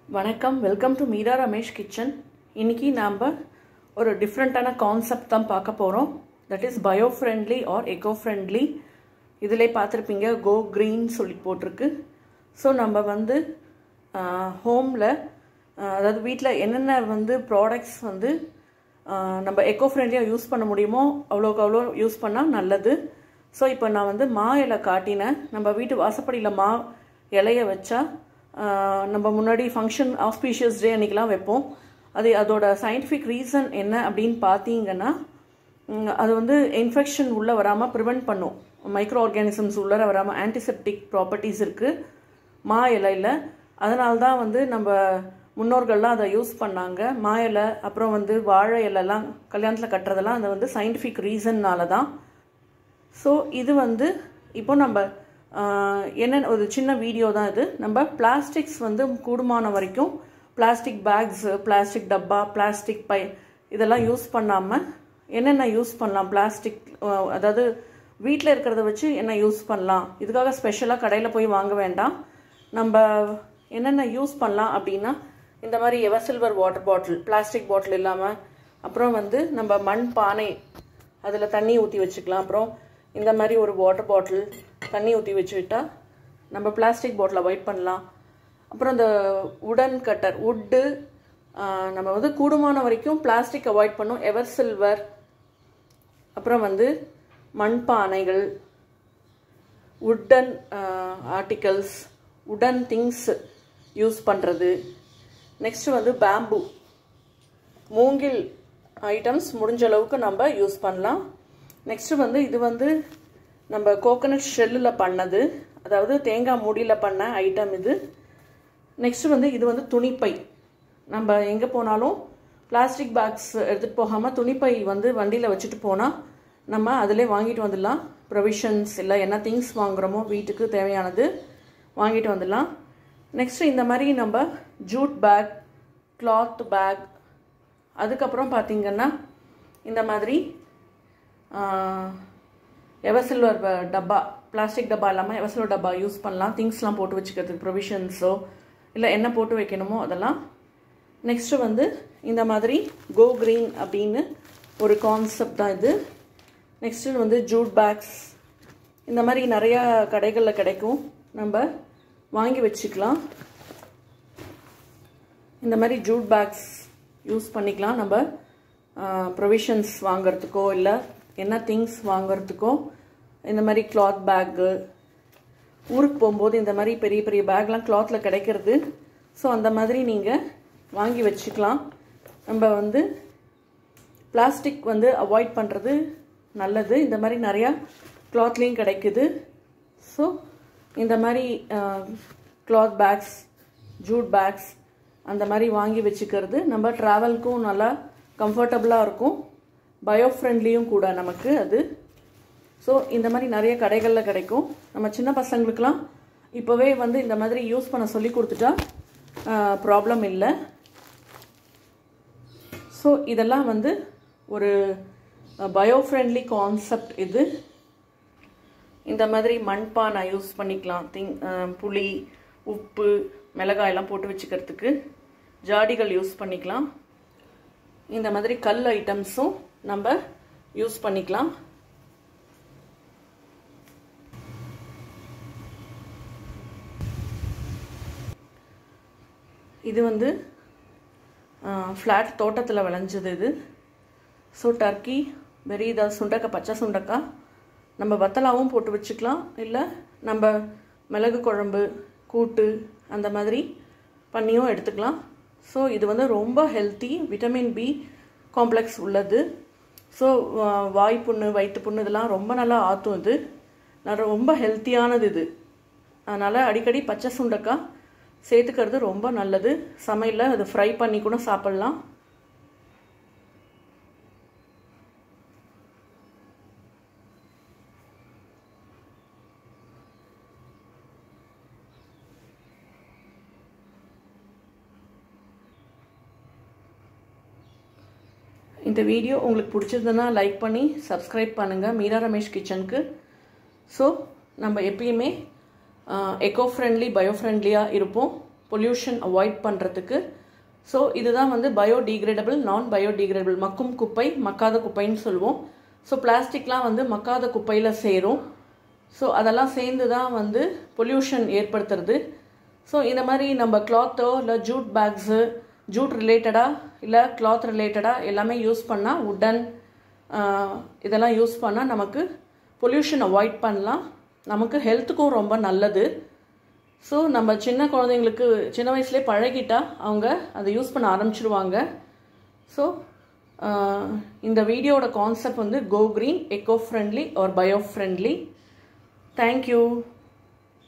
வணக்கம் welcome to Meera Ramesh kitchen இன்னைக்கு நாம் ஒரு டிஃப்ரெண்ட்டான கான்செப்ட் தான் பார்க்க போகிறோம் that is bio friendly or eco friendly இதில் பார்த்துருப்பீங்க கோ க்ரீன் சொல்லி போட்டிருக்கு ஸோ நம்ம வந்து ஹோமில் அதாவது வீட்டில் என்னென்ன வந்து ப்ராடக்ட்ஸ் வந்து ஆஹ், நம்ம எக்கோ ஃப்ரெண்ட்லியாக யூஸ் பண்ண முடியுமோ அவ்வளோக்கு அவ்வளோ யூஸ் பண்ணால் நல்லது ஸோ இப்போ நான் வந்து மா இலை காட்டினேன் நம்ம வீட்டு வாசப்படியில் மா இலைய வச்சா ஆஹ், நம்ம முன்னாடி ஃபங்க்ஷன் ஆஸ்பீஷியஸ் டே அன்றைக்கெலாம் வைப்போம் அது அதோட சயின்டிஃபிக் ரீசன் என்ன அப்படின்னு பார்த்தீங்கன்னா ம், அது வந்து இன்ஃபெக்ஷன் உள்ளே வராமல் ப்ரிவெண்ட் பண்ணும் மைக்ரோ ஆர்கானிசம்ஸ் உள்ளே வராமல் ஆன்டிசெப்டிக் ப்ராப்பர்ட்டிஸ் இருக்குது மா இலையில் அதனால தான் வந்து நம்ம முன்னோர்கள்லாம் அதை யூஸ் பண்ணாங்க மா இலை அப்புறம் வந்து வாழை இலைலாம் கல்யாணத்தில் கட்டுறதெல்லாம் அது வந்து சயின்டிஃபிக் ரீசன்னால தான் ஸோ இது வந்து இப்போ நம்ம என்னென்ன ஒரு சின்ன வீடியோ தான் இது நம்ம பிளாஸ்டிக்ஸ் வந்து கூடுமான வரைக்கும் பிளாஸ்டிக் பேக்ஸு பிளாஸ்டிக் டப்பா பிளாஸ்டிக் பை இதெல்லாம் யூஸ் பண்ணாமல் என்னென்ன யூஸ் பண்ணலாம் பிளாஸ்டிக் அதாவது வீட்டில் இருக்கிறத வச்சு என்ன யூஸ் பண்ணலாம் இதுக்காக ஸ்பெஷலாக கடையில் போய் வாங்க வேண்டாம் நம்ம என்னென்ன யூஸ் பண்ணலாம் அப்படின்னா இந்த மாதிரி ever silver water bottle plastic bottle இல்லாமல் அப்புறம் வந்து நம்ம மண் பானை அதில் தண்ணி ஊற்றி வச்சுக்கலாம் அப்புறம் இந்த மாதிரி ஒரு வாட்டர் பாட்டில் தண்ணி ஊற்றி வச்சுக்கிட்டா நம்ம பிளாஸ்டிக் பாட்டில் அவாய்ட் பண்ணலாம் அப்புறம் இந்த உடன் கட்டர் வுட்டு நம்ம வந்து கூடுமான வரைக்கும் பிளாஸ்டிக் அவாய்ட் பண்ணோம் எவர் சில்வர் அப்புறம் வந்து மண்பானைகள் wooden articles wooden things use பண்ணுறது நெக்ஸ்ட் வந்து பேம்பு மூங்கில் ஐட்டம்ஸ் முடிஞ்ச அளவுக்கு நம்ம யூஸ் பண்ணலாம் நெக்ஸ்ட் வந்து இது வந்து நம்ம கோகனட் ஷெல்லில் பண்ணது அதாவது தேங்காய் மூடியில் பண்ண ஐட்டம் இது நெக்ஸ்ட் வந்து இது வந்து துணிப்பை நம்ம எங்கே போனாலும் பிளாஸ்டிக் பேக்ஸ் எடுத்துகிட்டு போகாமல் துணிப்பை வந்து வண்டியில் வச்சுட்டு போனால் நம்ம அதிலே வாங்கிட்டு வந்துடலாம் ப்ரொவிஷன்ஸ் இல்லை என்ன திங்ஸ் வாங்குகிறோமோ வீட்டுக்கு தேவையானது வாங்கிட்டு வந்துடலாம் நெக்ஸ்ட் இந்த மாதிரி நம்ம ஜூட் பேக் கிளாத் பேக் அதுக்கப்புறம் பார்த்திங்கன்னா இந்த மாதிரி எவர்சில்வர் டப்பா பிளாஸ்டிக் டப்பா இல்லாமல் எவர்சில்வர் டப்பா யூஸ் பண்ணலாம் திங்ஸ்லாம் போட்டு வச்சுக்கிறதுக்கு ப்ரொவிஷன்ஸோ இல்லை என்ன போட்டு வைக்கணுமோ அதெல்லாம் நெக்ஸ்ட்டு வந்து இந்த மாதிரி கோ க்ரீன் அப்படின்னு ஒரு கான்செப்ட் தான் இது நெக்ஸ்ட்டு வந்து ஜூட் பேக்ஸ் இந்த மாதிரி நிறையா கடைகளில் கிடைக்கும் நம்ம வாங்கி வச்சுக்கலாம் இந்த மாதிரி ஜூட் பேக்ஸ் யூஸ் பண்ணிக்கலாம் நம்ம ப்ரொவிஷன்ஸ் வாங்கிறதுக்கோ இல்லை என்ன திங்ஸ் வாங்கிறதுக்கோ இந்த மாதிரி கிளாத் பேக்கு ஊருக்கு போகும்போது இந்த மாதிரி பெரிய பெரிய பேக்லாம் கிளாத்தில் கிடைக்கிறது ஸோ அந்த மாதிரி நீங்கள் வாங்கி வச்சுக்கலாம் நம்ம வந்து பிளாஸ்டிக் வந்து அவாய்ட் பண்ணுறது நல்லது இந்த மாதிரி நிறையா கிளாத்லேயும் கிடைக்குது ஸோ இந்த மாதிரி கிளாத் பேக்ஸ் ஜூட் பேக்ஸ் அந்த மாதிரி வாங்கி வச்சுக்கிறது நம்ம ட்ராவல்க்கும் நல்லா கம்ஃபர்டபுளாக இருக்கும் பயோ ஃப்ரெண்ட்லியும் கூட நமக்கு அது ஸோ இந்த மாதிரி நிறைய கடைகளில் கிடைக்கும் நம்ம சின்ன பசங்களுக்கெலாம் இப்போவே வந்து இந்த மாதிரி யூஸ் பண்ண சொல்லி கொடுத்துட்டா ப்ராப்ளம் இல்லை ஸோ இதெல்லாம் வந்து ஒரு பயோ ஃப்ரெண்ட்லி கான்செப்ட் இது இந்த மாதிரி மண்பானை யூஸ் பண்ணிக்கலாம் திங் புளி உப்பு மிளகாயெல்லாம் போட்டு வச்சுக்கிறதுக்கு ஜாடிகள் யூஸ் பண்ணிக்கலாம் இந்த மாதிரி கல் ஐட்டம்ஸும் நம்ம யூஸ் பண்ணிக்கலாம் இது வந்து ஃப்ளாட் தோட்டத்தில் விளைஞ்சது இது ஸோ டர்க்கி வெறி இதாக சுண்டக்காய் பச்சை சுண்டக்காய் நம்ம வத்தலாவும் போட்டு வச்சுக்கலாம் இல்லை நம்ம மிளகு குழம்பு கூட்டு அந்த மாதிரி பண்ணியும் எடுத்துக்கலாம் ஸோ இது வந்து ரொம்ப ஹெல்த்தி விட்டமின் பி காம்ப்ளெக்ஸ் உள்ளது ஸோ வாய் புண்ணு வயிற்று புண்ணு இதெல்லாம் ரொம்ப நல்லா ஆற்றும் இது நான் ரொம்ப ஹெல்த்தியானது இது அதனால் அடிக்கடி பச்சை சுண்டக்காய் சேர்த்துக்கிறது ரொம்ப நல்லது சமையலில் அது ஃப்ரை பண்ணி கூட சாப்பிட்லாம் இந்த வீடியோ உங்களுக்கு பிடிச்சிருந்ததுன்னா லைக் பண்ணி சப்ஸ்கிரைப் பண்ணுங்கள் மீரா ரமேஷ் கிச்சனுக்கு ஸோ நம்ம எப்பயுமே எக்கோ ஃப்ரெண்ட்லி பயோ ஃப்ரெண்ட்லியாக இருப்போம் பொல்யூஷன் அவாய்ட் பண்ணுறதுக்கு ஸோ இதுதான் வந்து பயோடிகிரேடபிள் நான் பயோடிகிரேடபிள் மக்கும் குப்பை மக்காத குப்பைன்னு சொல்லுவோம் ஸோ பிளாஸ்டிக்லாம் வந்து மக்காத குப்பையில் சேரும் ஸோ அதெல்லாம் சேர்ந்து தான் வந்து பொல்யூஷன் ஏற்படுத்துறது ஸோ இந்த மாதிரி நம்ம கிளாத்தோ இல்லை ஜூட் பேக்ஸு ஜூட் ரிலேட்டடாக இல்லை கிளாத் ரிலேட்டடாக எல்லாமே யூஸ் பண்ணால் உடன் இதெல்லாம் யூஸ் பண்ணால் நமக்கு பொல்யூஷன் அவாய்ட் பண்ணலாம் நமக்கு ஹெல்த்துக்கும் ரொம்ப நல்லது ஸோ நம்ம சின்ன குழந்தைங்களுக்கு சின்ன வயசுலேயே பழகிட்டா அவங்க அதை யூஸ் பண்ண ஆரம்பிச்சிருவாங்க ஸோ இந்த வீடியோட கான்செப்ட் வந்து go green eco friendly or bio friendly thank you